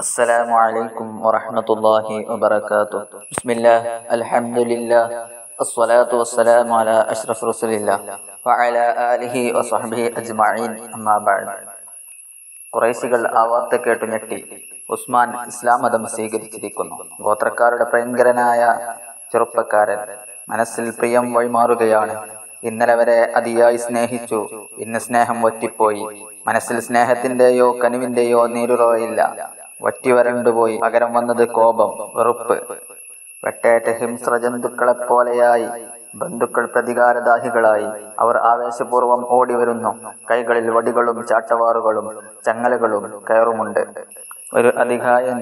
السلام عليكم ورحمة الله وبركاته بسم الله الحمد لله الصلاة والسلام على أشرف رسول الله وعلى آله وصحبه أجمعين أما بعد കുറേശികൾ ആ വാർത്ത കേട്ടു ഞെട്ടി ഉസ്മാൻ ഇസ്ലാം മതം സ്വീകരിച്ചിരിക്കുന്നു ഗോത്രക്കാരുടെ ഭയങ്കരനായ ചെറുപ്പക്കാരൻ മനസ്സിൽ പ്രിയം വഴിമാറുകയാണ് ഇന്നലെ വരെ അതിയായി സ്നേഹിച്ചു ഇന്ന് സ്നേഹം വറ്റിപ്പോയി മനസ്സിൽ സ്നേഹത്തിന്റെയോ കനിവിന്റെയോ നീരുറയില്ല വറ്റി വരണ്ടുപോയി പകരം വന്നത് കോപം വെറുപ്പ് വെട്ടേറ്റ ഹിംസ്ര ജന്തുക്കളെ പോലെയായി ബന്ധുക്കൾ പ്രതികാരദാഹികളായി അവർ ആവേശപൂർവം ഓടി വരുന്നു കൈകളിൽ വടികളും ചാട്ടവാറുകളും ചങ്ങലകളും കയറുമുണ്ട് ഒരു അധികായൻ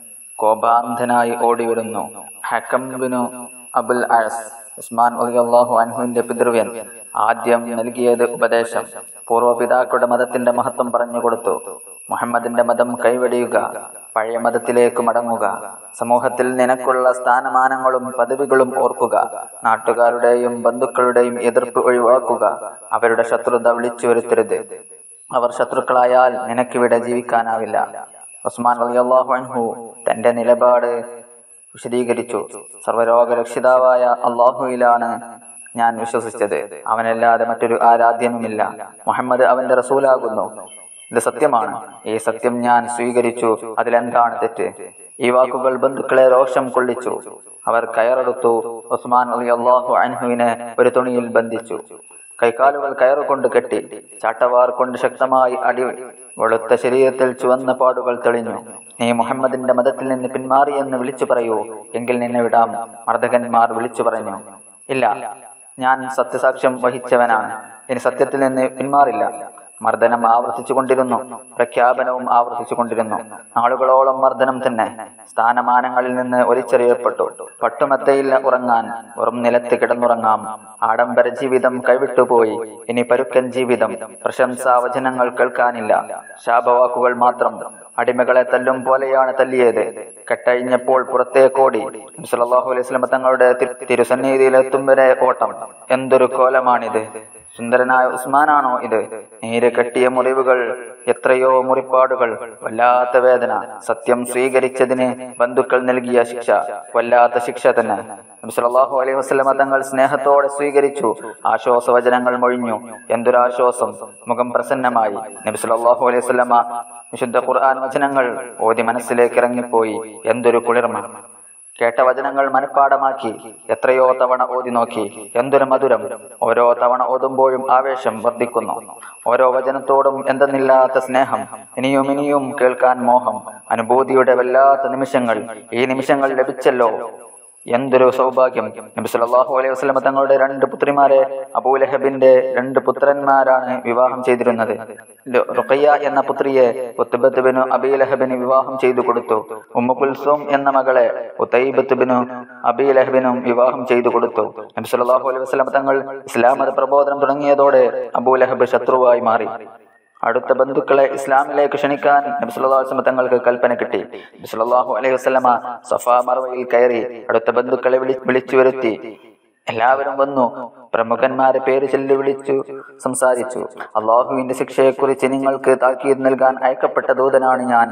കോപാന്ധനായി ഓടി വരുന്നു ഹക്കംബിനു അബുൽ അഴസ് ഉസ്മാൻ അള്ളാഹു അൻഹുവിന്റെ പിതൃവ്യൻ ആദ്യം നൽകിയത് ഉപദേശം പൂർവ്വപിതാക്കളുടെ മതത്തിന്റെ മഹത്വം പറഞ്ഞു കൊടുത്തു മുഹമ്മദിന്റെ മതം കൈവെടിയുക പഴയ മതത്തിലേക്ക് മടങ്ങുക സമൂഹത്തിൽ നിനക്കുള്ള സ്ഥാനമാനങ്ങളും പദവികളും ഓർക്കുക നാട്ടുകാരുടെയും ബന്ധുക്കളുടെയും എതിർപ്പ് ഒഴിവാക്കുക അവരുടെ ശത്രുത വിളിച്ചു വരുത്തരുത് അവർ ശത്രുക്കളായാൽ നിനക്കിവിടെ ജീവിക്കാനാവില്ല ഉസ്മാൻ അലിയല്ലാഹു അൻഹു തന്റെ നിലപാട് വിശദീകരിച്ചു സർവരോഗരക്ഷിതാവായ അള്ളാഹുയിലാണ് ഞാൻ വിശ്വസിച്ചത് അവനല്ലാതെ മറ്റൊരു ആരാധ്യനുമില്ല മുഹമ്മദ് അവന്റെ റസൂലാകുന്നു ഇത് സത്യമാണ് ഈ സത്യം ഞാൻ സ്വീകരിച്ചു അതിലെന്താണ് തെറ്റ് ഈ വാക്കുകൾ ബന്ധുക്കളെ രോഷം കൊള്ളിച്ചു അവർ കയറെടുത്തു ഉസ്മാൻ അലി അള്ളാഹു അൻഹുവിനെ ഒരു തുണിയിൽ ബന്ധിച്ചു കൈകാലുകൾ കയറുകൊണ്ട് കെട്ടി ചാട്ടവാർ കൊണ്ട് ശക്തമായി അടി വെളുത്ത ശരീരത്തിൽ ചുവന്ന പാടുകൾ തെളിഞ്ഞു നീ മുഹമ്മദിന്റെ മതത്തിൽ നിന്ന് പിന്മാറിയെന്ന് വിളിച്ചു പറയൂ എങ്കിൽ നിന്നെ വിടാം മർദ്ദകന്മാർ വിളിച്ചു പറഞ്ഞു ഇല്ല ഞാൻ സത്യസാക്ഷ്യം വഹിച്ചവനാണ് ഇനി സത്യത്തിൽ നിന്ന് പിന്മാറില്ല മർദ്ദനം ആവർത്തിച്ചു കൊണ്ടിരുന്നു പ്രഖ്യാപനവും ആവർത്തിച്ചു കൊണ്ടിരുന്നു നാളുകളോളം മർദ്ദനം തന്നെ സ്ഥാനമാനങ്ങളിൽ നിന്ന് ഒലിച്ചെറിയപ്പെട്ടു പട്ടുമത്തയിൽ ഉറങ്ങാൻ വെറും നിലത്ത് കിടന്നുറങ്ങാം ആഡംബര ജീവിതം കൈവിട്ടുപോയി ഇനി പരുക്കൻ ജീവിതം പ്രശംസാവചനങ്ങൾ കേൾക്കാനില്ല ശാപവാക്കുകൾ മാത്രം അടിമകളെ തല്ലും പോലെയാണ് തല്ലിയത് കെട്ടഴിഞ്ഞപ്പോൾ പുറത്തേക്കോടി സല്ലല്ലാഹു അലൈഹി വസല്ലം തങ്ങളുടെ തിരുസന്നിധിയിലെത്തും വരെ ഓട്ടം എന്തൊരു കോലമാണിത് സുന്ദരനായ ഉസ്മാനാണോ ഇത് നീര് കെട്ടിയ മുറിവുകൾ എത്രയോ മുറിപ്പാടുകൾ വല്ലാത്ത വേദന സത്യം സ്വീകരിച്ചതിന് ബന്ധുക്കൾ നൽകിയ ശിക്ഷ വല്ലാത്ത ശിക്ഷ തന്നെ സല്ലല്ലാഹു അലൈഹി വസല്ലമ തങ്ങൾ സ്നേഹത്തോടെ സ്വീകരിച്ചു ആശ്വാസവചനങ്ങൾ മൊഴിഞ്ഞു എന്തൊരാശ്വാസം മുഖം പ്രസന്നമായി നബി സല്ലല്ലാഹു അലൈഹി വസല്ലമ വിശുദ്ധ ഖുർആൻ വചനങ്ങൾ ഓതി മനസ്സിലേക്ക് ഇറങ്ങിപ്പോയി എന്തൊരു കുളിർമ കേട്ട വചനങ്ങൾ മനഃപ്പാടമാക്കി എത്രയോ തവണ ഓതി നോക്കി എന്തൊരു മധുരം ഓരോ തവണ ഓതുമ്പോഴും ആവേശം വർദ്ധിക്കുന്നു ഓരോ വചനത്തോടും എന്തെന്നില്ലാത്ത സ്നേഹം ഇനിയും ഇനിയും കേൾക്കാൻ മോഹം അനുഭൂതിയുടെ വല്ലാത്ത നിമിഷങ്ങൾ ഈ നിമിഷങ്ങൾ ലഭിച്ചല്ലോ എന്തൊരു സൗഭാഗ്യം നബി സല്ലല്ലാഹു അലൈഹി വസല്ലം തങ്ങളുടെ രണ്ട് പുത്രിമാരെ അബൂലഹബിന്റെ രണ്ട് പുത്രന്മാരാണ് വിവാഹം ചെയ്തിരുന്നത് റുഖയ്യ എന്ന പുത്രിയെ ഉത്ബത്ത് ബിനു അബീലഹബിന് വിവാഹം ചെയ്തു കൊടുത്തു ഉമ്മു കുൽസൂം എന്ന മകളെ ഉത്തൈബത്ത് ബിനു അബീലഹബിനും വിവാഹം ചെയ്തു കൊടുത്തു നബി സല്ലല്ലാഹു അലൈഹി വസല്ലം തങ്ങൾ ഇസ്ലാം മത പ്രബോധനം തുടങ്ങിയതോടെ അബൂലഹബ് ശത്രുവായി മാറി അടുത്ത ബന്ധുക്കളെ ഇസ്ലാമിലേക്ക് ക്ഷണിക്കാൻ നബി സല്ലല്ലാഹു അലൈഹി വസല്ലം തങ്ങൾക്ക് കൽപ്പന കിട്ടി നബി സല്ലല്ലാഹു അലൈഹി വസല്ലമ സഫാ മർവയിൽ കയറി അടുത്ത ബന്ധുക്കളെ വിളി വിളിച്ചു വരുത്തി എല്ലാവരും വന്നു പ്രമുഖന്മാരെ പേര് ചൊല്ലി വിളിച്ചു സംസാരിച്ചു അള്ളാഹുവിന്റെ ശിക്ഷയെക്കുറിച്ച് നിങ്ങൾക്ക് താക്കീത് നൽകാൻ അയക്കപ്പെട്ട ദൂതനാണ് ഞാൻ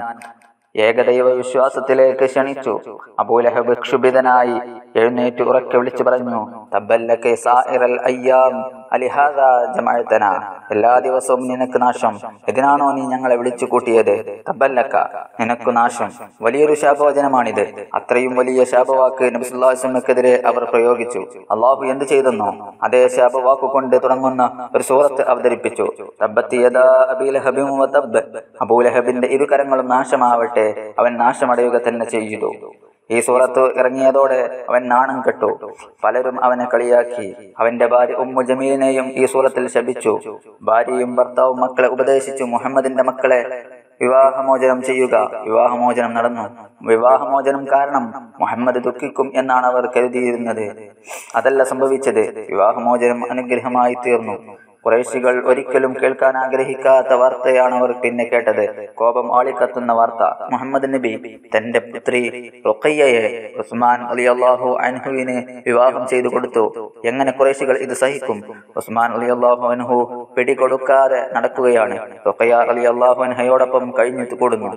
ഏകദൈവ വിശ്വാസത്തിലേക്ക് ക്ഷണിച്ചു അബൂലഹബ് ക്ഷുഭിതനായി എഴുന്നേറ്റ് ഉറക്കെ വിളിച്ചു പറഞ്ഞു തബ്ബല്ലക സായിറൽ അയ്യാം അലിഹാദ ജമഅതന എല്ലാ ദിവസവും നിനക്ക് നാശം ഇതിനാണോ നീ ഞങ്ങളെ വിളിച്ചു കൂട്ടിയത് തബ്ബല്ലക്ക നിനക്ക് നാശം വലിയൊരു ശാപവചനമാണിത് അത്രയും വലിയ ശാപവാക്ക് നബി സല്ലല്ലാഹു അലൈഹി വസല്ലമക്കെതിരെ അവർ പ്രയോഗിച്ചു അള്ളാഹു എന്ത് ചെയ്തെന്നോ അതേ ശാപവാക്ക് കൊണ്ട് തുടങ്ങുന്ന ഒരു സൂറത്ത് അവതരിപ്പിച്ചു തബ്ബത്തി യദാ അബീലഹബിൻ വതബ്ബ് അബൂലഹബിന്റെ ഇരുകരങ്ങളും നാശമാവട്ടെ അവൻ നാശമടയുക തന്നെ ചെയ്തു ഈ സൂറത്ത് ഇറങ്ങിയതോടെ അവൻ നാണം കെട്ടു പലരും അവനെ കളിയാക്കി അവന്റെ ഭാര്യ ഉമ്മു ജമീലിനെയും ഈ സൂറത്തിൽ ശപിച്ചു ഭാര്യയും ഭർത്താവും മക്കളെ ഉപദേശിച്ചു മുഹമ്മദിന്റെ മക്കളെ വിവാഹമോചനം ചെയ്യുക വിവാഹമോചനം നടന്നു വിവാഹമോചനം കാരണം മുഹമ്മദ് ദുഃഖിക്കും എന്നാണ് അവർ കരുതിയിരുന്നത് അതല്ല സംഭവിച്ചത് വിവാഹമോചനം അനുഗ്രഹമായി തീർന്നു കുറേശികൾ ഒരിക്കലും കേൾക്കാൻ ആഗ്രഹിക്കാത്ത വാർത്തയാണ് അവർ പിന്നെ കേട്ടത് കോപം ആളിക്കത്തുന്ന വാർത്ത മുഹമ്മദ് നബി തന്റെ പുത്രി റുഖയ്യയെ ഉസ്മാൻ അലിയല്ലാഹു അൻഹുവിന് വിവാഹം ചെയ്തു കൊടുത്തു എങ്ങനെ കുറേശികൾ ഇത് സഹിക്കും ഉസ്മാൻ അലിയല്ലാഹു അൻഹു പിടികൊടുക്കാതെ നടക്കുകയാണ് റുഖയ്യ അലിയല്ലാഹു അൻഹയോടൊപ്പം കഴിഞ്ഞു കൂടുന്നു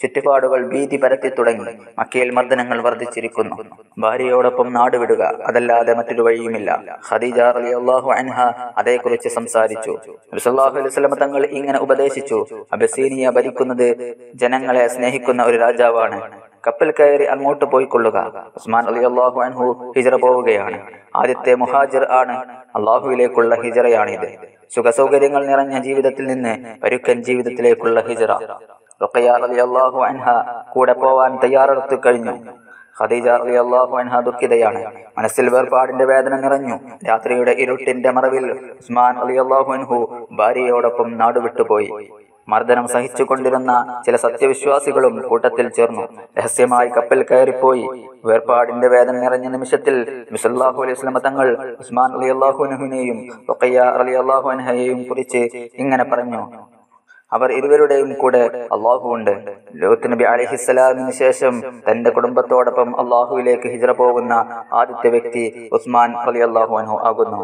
ചുറ്റുപാടുകൾ ഭീതി പരത്തി തുടങ്ങി മക്കയിൽ മർദ്ദനങ്ങൾ വർദ്ധിച്ചിരിക്കുന്നു ഭാര്യയോടൊപ്പം നാടുവിടുക അതല്ലാതെ മറ്റൊരു വഴിയുമില്ല ഖദീജ റളിയല്ലാഹു അൻഹ അതേക്കുറിച്ച് സംസാരിച്ചു നബി സല്ലല്ലാഹു അലൈഹി വസല്ലം തങ്ങൾ ഇങ്ങനെ ഉപദേശിച്ചു അബസീനിയ ഭരിക്കുന്നത് ജനങ്ങളെ സ്നേഹിക്കുന്ന ഒരു രാജാവാണ് കപ്പൽ കയറി അങ്ങോട്ട് പോയിക്കൊള്ളുക ഉസ്മാൻ അലി അള്ളാഹു അൻഹു ഹിജറ പോവുകയാണ് ആദ്യത്തെ മുഹാജിർ ആണ് അള്ളാഹുവിലേക്കുള്ള ഹിജറയാണിത് സുഖസൗകര്യങ്ങൾ നിറഞ്ഞ ജീവിതത്തിൽ നിന്ന് പരുക്കൻ ജീവിതത്തിലേക്കുള്ള ഹിജറ റുഖയ്യ റളിയല്ലാഹു അൻഹ കൂടെ പോവാൻ തയ്യാറെടുത്തു കഴിഞ്ഞു ഖദീജ റളിയല്ലാഹു അൻഹ ദുഃഖിതയാണ് മനസ്സിൽ വേർപാടിന്റെ വേദന നിറഞ്ഞു രാത്രിയുടെ ഇരുട്ടിന്റെ മറവിൽ ഉസ്മാൻ റളിയല്ലാഹു അൻഹു ഭാര്യയോടൊപ്പം നാടുവിട്ടുപോയി മർദ്ദനം സഹിച്ചുകൊണ്ടിരുന്ന ചില സത്യവിശ്വാസികളും കൂട്ടത്തിൽ ചേർന്നു രഹസ്യമായി കപ്പൽ കയറിപ്പോയി വേർപാടിന്റെ വേദന നിറഞ്ഞ നിമിഷത്തിൽ മിസല്ലാഹു അലൈഹി വസല്ലമ തങ്ങൾ ഉസ്മാൻ അലി അള്ളാഹുനഹുവിനെയും റുഖയ്യ അലി അള്ളാഹു അൻഹയെയും കുറിച്ച് ഇങ്ങനെ പറഞ്ഞു അവർ ഇരുവരുടെയും കൂടെ അള്ളാഹു ഉണ്ട് ലോത്ത് നബി അലഹിസ്സലാമിന് ശേഷം തന്റെ കുടുംബത്തോടൊപ്പം അള്ളാഹുവിലേക്ക് ഹിജറ പോകുന്ന ആദ്യത്തെ വ്യക്തി ഉസ്മാൻ അലി അള്ളാഹു അൻഹു ആകുന്നു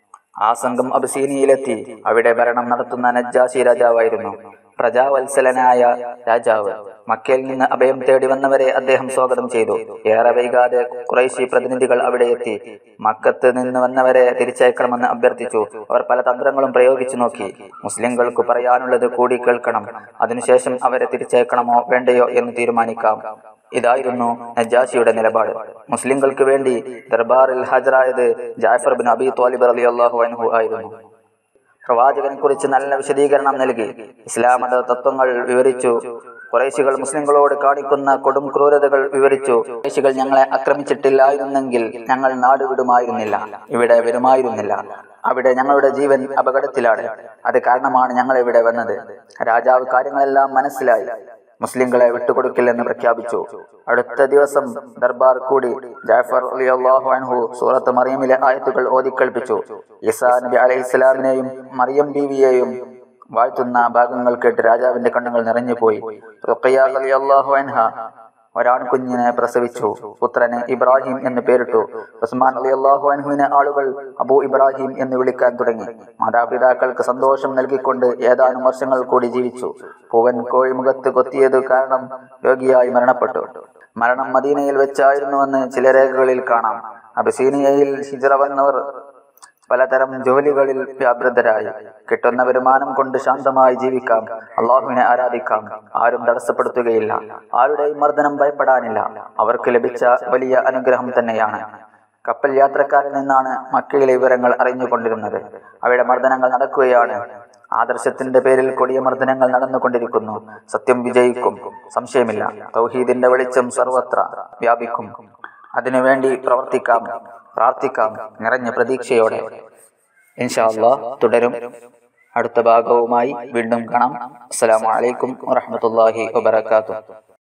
ആ സംഘം അബസീനിയയിലെത്തി അവിടെ ഭരണം നടത്തുന്ന നജ്ജാശി രാജാവായിരുന്നു പ്രജാവത്സലനായ രാജാവ് മക്കയിൽ നിന്ന് അഭയം തേടി വന്നവരെ അദ്ദേഹം സ്വാഗതം ചെയ്തു ഏറെ വൈകാതെ കുറേശി പ്രതിനിധികൾ അവിടെ എത്തി മക്കത്ത് നിന്ന് വന്നവരെ തിരിച്ചയക്കണമെന്ന് അഭ്യർത്ഥിച്ചു അവർ പല തന്ത്രങ്ങളും പ്രയോഗിച്ചു നോക്കി മുസ്ലിങ്ങൾക്ക് പറയാനുള്ളത് കൂടി കേൾക്കണം അതിനുശേഷം അവരെ തിരിച്ചയക്കണമോ വേണ്ടയോ എന്ന് തീരുമാനിക്കാം ഇതായിരുന്നു നജാഷിയുടെ നിലപാട് മുസ്ലിങ്ങൾക്ക് വേണ്ടി ദർബാറിൽ ഹാജരായത് ജാഫർ ബിൻ അബി തോലിബ് അലി അള്ളാഹു അൻഹു ആയിരുന്നു പ്രവാചകനെ കുറിച്ച് നല്ല വിശദീകരണം നൽകി ഇസ്ലാം മത തത്വങ്ങൾ വിവരിച്ചു കുറേശികൾ മുസ്ലിങ്ങളോട് കാണിക്കുന്ന കൊടും ക്രൂരതകൾ വിവരിച്ചു കുറേശികൾ ഞങ്ങളെ ആക്രമിച്ചിട്ടില്ലായിരുന്നെങ്കിൽ ഞങ്ങൾ നാട് വിടുമായിരുന്നില്ല ഇവിടെ വരുമായിരുന്നില്ല അവിടെ ഞങ്ങളുടെ ജീവൻ അപകടത്തിലാണ് അത് കാരണമാണ് ഞങ്ങൾ ഇവിടെ വന്നത് രാജാവ് കാര്യങ്ങളെല്ലാം മനസ്സിലായി മുസ്ലിങ്ങളെ വിട്ടുകൊടുക്കില്ലെന്ന് പ്രഖ്യാപിച്ചു അടുത്ത ദിവസം ദർബാർ കൂടി ജാഫർ അലി അള്ളാഹു അൻഹു സൂറത്ത് മറിയമിലെ ആയത്തുകൾ ഓതിക്കൽപ്പിച്ചു ഈസാ നബി അലൈഹി ഇസ്ലാമിനെയും മറിയം ബീവിയെയും വാഴ്ത്തുന്ന ഭാഗങ്ങൾ കേട്ട് രാജാവിന്റെ കണ്ണുകൾ നിറഞ്ഞുപോയി റുഖയ്യ അലി അള്ളാഹു അൻഹ ഒരാൺകുഞ്ഞിനെ പ്രസവിച്ചു പുത്രന് ഇബ്രാഹിം എന്ന് പേരിട്ടു ഉസ്മാൻ അലി അള്ളാഹു അൻഹുവിനെ ആളുകൾ അബു ഇബ്രാഹിം എന്ന് വിളിക്കാൻ തുടങ്ങി മാതാപിതാക്കൾക്ക് സന്തോഷം നൽകിക്കൊണ്ട് ഏതാനും വർഷങ്ങൾ കൂടി ജീവിച്ചു പൂവൻ കോഴിമുഖത്ത് കൊത്തിയത് കാരണം രോഗിയായി മരണപ്പെട്ടു മരണം മദീനയിൽ വെച്ചായിരുന്നുവെന്ന് ചില രേഖകളിൽ കാണാം അബസീനിയയിൽ ഹിജറ വന്നവർ പലതരം ജോലികളിൽ വ്യാപൃതരായി കിട്ടുന്ന വരുമാനം കൊണ്ട് ശാന്തമായി ജീവിക്കാം അള്ളാഹുവിനെ ആരാധിക്കാം ആരും തടസ്സപ്പെടുത്തുകയില്ല ആരുടെയും മർദ്ദനം ഭയപ്പെടാനില്ല അവർക്ക് ലഭിച്ച വലിയ അനുഗ്രഹം തന്നെയാണ് കപ്പൽ യാത്രക്കാരിൽ നിന്നാണ് മക്കയിലെ വിവരങ്ങൾ അറിഞ്ഞുകൊണ്ടിരുന്നത് അവിടെ മർദ്ദനങ്ങൾ നടക്കുകയാണ് ആദർശത്തിന്റെ പേരിൽ കൊടിയ മർദ്ദനങ്ങൾ നടന്നുകൊണ്ടിരിക്കുന്നു സത്യം വിജയിക്കും സംശയമില്ല തൗഹീദിന്റെ വെളിച്ചം സർവത്ര വ്യാപിക്കും അതിനുവേണ്ടി പ്രവർത്തിക്കാം പ്രാർത്ഥിക്കാം നിറഞ്ഞ പ്രതീക്ഷയോടെ ഇൻഷാ അല്ലാ തുടരും അടുത്ത ഭാഗവുമായി വീണ്ടും കാണാം അസ്സലാമു അലൈക്കും വറഹ്മത്തുള്ളാഹി വബറകാതുഹു